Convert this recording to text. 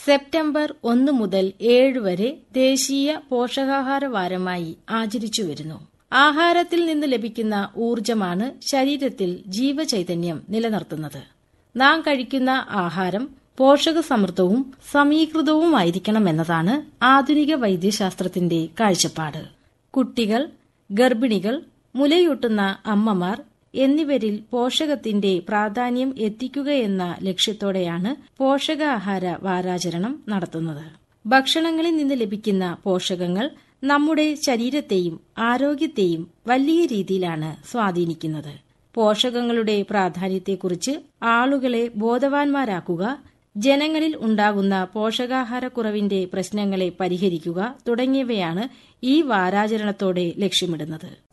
September ഒന്ന് മുതൽ ഏഴ് വരെ ദേശീയ പോഷകാഹാര വാരമായി ആചരിച്ചുവരുന്നു ആഹാരത്തിൽ നിന്ന് ലഭിക്കുന്ന ഊർജമാണ് ശരീരത്തിൽ ജീവചൈതന്യം നിലനിർത്തുന്നത് നാം കഴിക്കുന്ന ആഹാരം പോഷകസമൃദ്ധവും സമീകൃതവുമായിരിക്കണമെന്നതാണ് ആധുനിക വൈദ്യശാസ്ത്രത്തിന്റെ കാഴ്ചപ്പാട് കുട്ടികൾ ഗർഭിണികൾ മുലയൂട്ടുന്ന അമ്മമാർ എന്നിവരിൽ പോഷകത്തിന്റെ പ്രാധാന്യം എത്തിക്കുകയെന്ന ലക്ഷ്യത്തോടെയാണ് പോഷകാഹാര വാരാചരണം നടത്തുന്നത് ഭക്ഷണങ്ങളിൽ നിന്ന് ലഭിക്കുന്ന പോഷകങ്ങൾ നമ്മുടെ ശരീരത്തെയും ആരോഗ്യത്തെയും വലിയ രീതിയിലാണ് സ്വാധീനിക്കുന്നത് പോഷകങ്ങളുടെ പ്രാധാന്യത്തെക്കുറിച്ച് ആളുകളെ ബോധവാന്മാരാക്കുക ജനങ്ങളിൽ ഉണ്ടാകുന്ന പോഷകാഹാരക്കുറവിന്റെ പ്രശ്നങ്ങളെ പരിഹരിക്കുക തുടങ്ങിയവയാണ് ഈ വാരാചരണത്തോടെ ലക്ഷ്യമിടുന്നത്